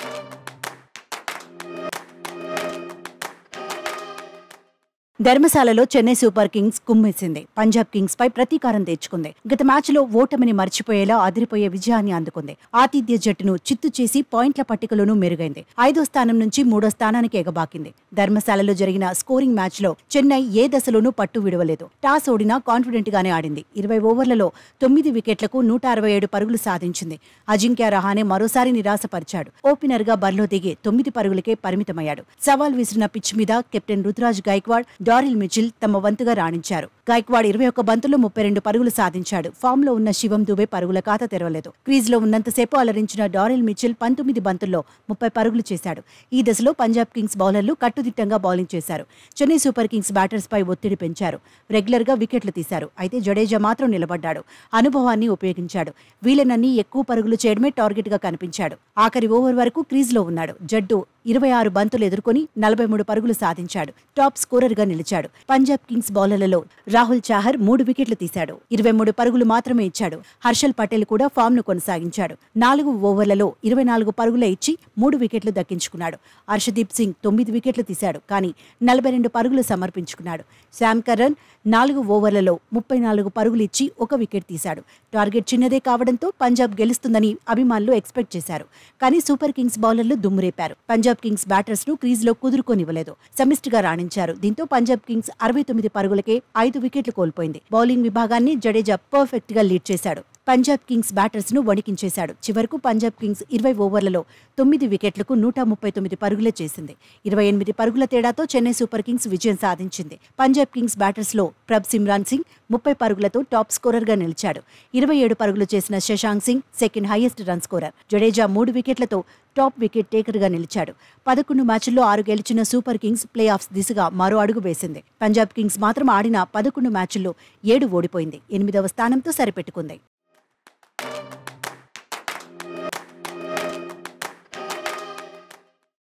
ధర్మశాలలో Chennai Super Kings కుమ్మేసింది Punjab Kings పై ప్రతీకారం తెచ్చుకుంది గత మ్యాచ్ లో ఓటమిని మర్చిపోయేలా అదిరిపోయే విజయాన్ని అందుకుంది ఆతిథ్య జట్టును చిత్తు చేసి పాయింట్ల పట్టికలోనూ మెరుగైంది ఐదో స్థానం నుంచి మూడో స్థానానికి ఎగబాకింది ధర్మశాలలో జరిగిన స్కోరింగ్ మ్యాచ్ లో చెన్నై ఏ దశలోనూ పట్టు విడవలేదు టాస్ ఓడినా కాన్ఫిడెంట్ గానే ఆడింది ఇరవై ఓవర్లలో తొమ్మిది వికెట్లకు నూట అరవై ఏడు పరుగులు సాధించింది అజింక్య రహానే మరోసారి నిరాశపరిచాడు ఓపెనర్ గా బరిలో దిగి తొమ్మిది పరుగులకే పరిమితమయ్యాడు సవాల్ విసిరిన పిచ్ మీద captain Ruturaj Gaikwad Daryl Mitchell తమ వంతుగా రాణించారు గైక్వాడ్ ఇరవై ఒక్క బంతుల్లో ముప్పై రెండు పరుగులు సాధించాడు ఫామ్ లో ఉన్న శివం దుబే పరుగుల ఖాతా తెరవలేదు క్రీజ్ లో ఉన్నంతసేపు అలరించిన డారిల్ మిచిల్ పంతొమ్మిది బంతుల్లో ముప్పై పరుగులు చేశాడు ఈ దశలో పంజాబ్ కింగ్స్ బౌలర్లు కట్టుదిట్టంగా బౌలింగ్ చేశారు చెన్నై సూపర్ కింగ్స్ బ్యాటర్స్ పై ఒత్తిడి పెంచారు రెగ్యులర్ గా వికెట్లు తీశారు అయితే జడేజా మాత్రం నిలబడ్డాడు అనుభవాన్ని ఉపయోగించాడు వీలనన్ని ఎక్కువ పరుగులు చేయడమే టార్గెట్ గా కనిపించాడు ఆఖరి ఓవర్ వరకు క్రీజ్ లో ఉన్నాడు జడ్డు ఇరవై ఆరు బంతులు ఎదుర్కొని నలభై మూడు పరుగులు సాధించాడు టాప్ స్కోరర్ గా నిలిచాడు పంజాబ్ కింగ్స్ బౌలర్లలో రాహుల్ చాహర్ మూడు వికెట్లు తీశాడు ఇరవై మూడు పరుగులు మాత్రమే ఇచ్చాడు హర్షల్ పటేల్ కూడా ఫామ్ ను కొనసాగించాడు నాలుగు ఓవర్లలో ఇరవై నాలుగు పరుగులే ఇచ్చి మూడు వికెట్లు దక్కించుకున్నాడు హర్షదీప్ సింగ్ తొమ్మిది వికెట్లు తీశాడు కానీ నలభై రెండు పరుగులు సమర్పించుకున్నాడు శామ్ కరణ్ నాలుగు ఓవర్లలో ముప్పై నాలుగు పరుగులు ఇచ్చి ఒక వికెట్ తీశాడు టార్గెట్ చిన్నదే కావడంతో పంజాబ్ గెలుస్తుందని అభిమానులు ఎక్స్పెక్ట్ చేశారు కానీ సూపర్ కింగ్స్ బౌలర్లు దుమ్మురేపారు పంజాబ్ కింగ్స్ బ్యాటర్స్ ను క్రీజ్ లో కుదురుకోనివ్వలేదు సమిష్టిగా రాణించారు దీంతో పంజాబ్ కింగ్స్ అరవై తొమ్మిది పరుగులకే ఐదు వికెట్లు కోల్పోయింది బౌలింగ్ విభాగాన్ని జడేజా పర్ఫెక్ట్ గా లీడ్ చేశాడు పంజాబ్ కింగ్స్ బ్యాటర్స్ ను వణికించేశాడు చివరకు పంజాబ్ కింగ్స్ ఇరవై ఓవర్లలో తొమ్మిది వికెట్లకు నూట ముప్పై తొమ్మిది పరుగులే చేసింది ఇరవై ఎనిమిది పరుగుల తేడాతో చెన్నై సూపర్ కింగ్స్ విజయం సాధించింది పంజాబ్ కింగ్స్ బ్యాటర్స్ లో ప్రభ్ సిమ్రాన్ సింగ్ ముప్పై పరుగులతో టాప్ స్కోరర్ గా నిలిచాడు ఇరవై ఏడు పరుగులు చేసిన Shashank Singh second highest run scorer Jadeja మూడు వికెట్లతో టాప్ వికెట్ టేకర్ గా నిలిచాడు పదకొండు మ్యాచ్ల్లో ఆరు గెలిచిన సూపర్ కింగ్స్ ప్లే ఆఫ్స్ దిశగా మరో అడుగు వేసింది పంజాబ్ కింగ్స్ మాత్రం ఆడిన పదకొండు మ్యాచ్ల్లో ఏడు ఓడిపోయింది ఎనిమిదవ స్థానంతో సరిపెట్టుకుంది